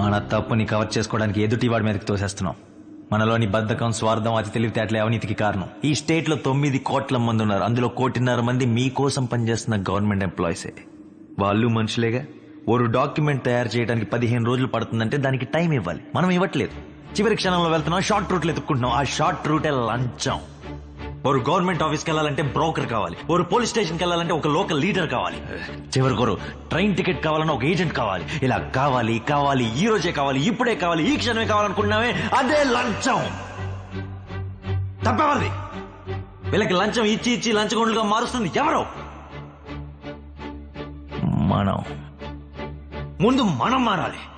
మన తప్పుని కవర్ చేసుకోవడానికి ఎదుటి వాడి మీదకి తోసేస్తున్నాం మనలోని బద్ధకం స్వార్థం అతి తెలివితేటలే అవినీతికి కారణం ఈ స్టేట్ లో తొమ్మిది కోట్ల మంది ఉన్నారు అందులో కోటిన్నర మంది మీకోసం పనిచేస్తున్న గవర్నమెంట్ ఎంప్లాయీసే వాళ్ళు మనుషులేగా ఒక డాక్యుమెంట్ తయారు చేయడానికి పదిహేను రోజులు పడుతుందంటే దానికి టైం ఇవ్వాలి మనం ఇవ్వట్లేదు చివరి క్షణంలో వెళ్తున్నాం షార్ట్ రూట్లు ఎత్తుకుంటున్నాం ఆ షార్ట్ రూటే లంచం ఒక గవర్నమెంట్ ఆఫీస్కి వెళ్ళాలంటే బ్రోకర్ కావాలి ఒక పోలీస్ స్టేషన్కి వెళ్ళాలంటే ఒక లోకల్ లీడర్ కావాలి చివరికొరు ట్రైన్ టికెట్ కావాలన్నా ఒక ఏజెంట్ కావాలి ఇలా కావాలి కావాలి ఈ రోజే కావాలి ఇప్పుడే కావాలి ఈ క్షణమే కావాలనుకున్నామే అదే లంచం తప్పేవాళ్ళది వీళ్ళకి లంచం ఇచ్చి ఇచ్చి లంచగొండలుగా మారుస్తుంది ఎవరు మనం ముందు మనం మారాలి